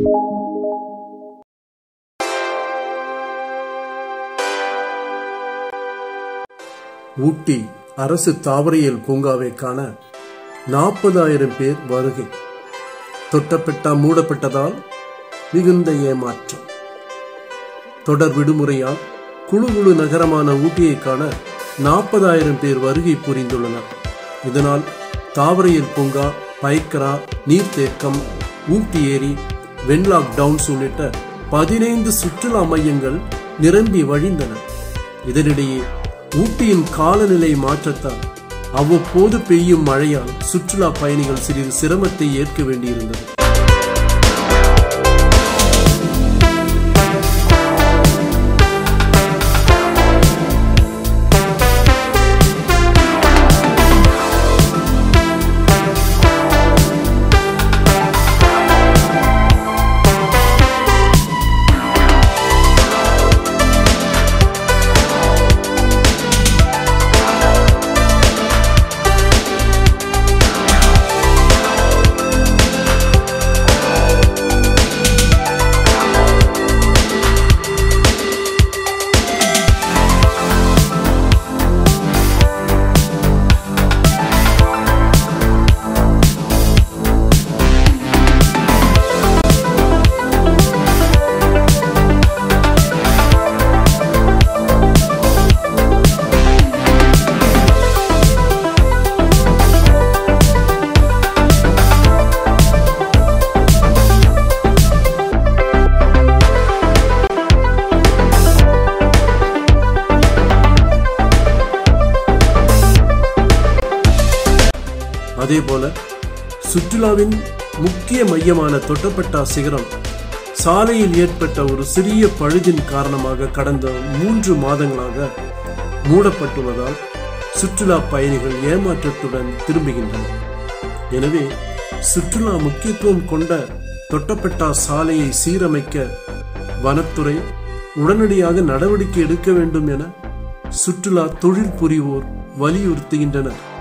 ஊட்டி அரசு தாவரையியல் பூங்காவை காண நாற்பதாயிரம் பேர் வருகை தொட்டப்பெட்டா மூடப்பட்டதால் மிகுந்த ஏமாற்றம் தொடர் விடுமுறையால் குழு குழு நகரமான ஊட்டியை காண நாற்பதாயிரம் பேர் வருகை புரிந்துள்ளனர் இதனால் தாவரையியல் பூங்கா பைக்கரா நீர்த்தேக்கம் ஊட்டி ஏரி வென்லாக் டவுன்ஸ் உள்ளிட்ட பதினைந்து சுற்றுலா மையங்கள் நிரம்பி வழிந்தன இதனிடையே ஊட்டியின் காலநிலை மாற்றத்தால் அவ்வப்போது பெய்யும் மழையால் சுற்றுலா பயணிகள் சிறிது சிரமத்தை ஏற்க வேண்டியிருந்தது அதேபோல சுற்றுலாவின் முக்கிய மையமான தொட்டப்பட்டா சிகரம் சாலையில் ஏற்பட்ட ஒரு சிறிய பழுதின் காரணமாக கடந்த மூன்று மாதங்களாக மூடப்பட்டுள்ளதால் சுற்றுலா பயணிகள் ஏமாற்றத்துடன் திரும்புகின்றனர் எனவே சுற்றுலா முக்கியத்துவம் கொண்ட தொட்டப்பட்டா சாலையை சீரமைக்க வனத்துறை உடனடியாக நடவடிக்கை எடுக்க வேண்டும் என சுற்றுலா தொழில் புரிவோர் வலியுறுத்துகின்றனர்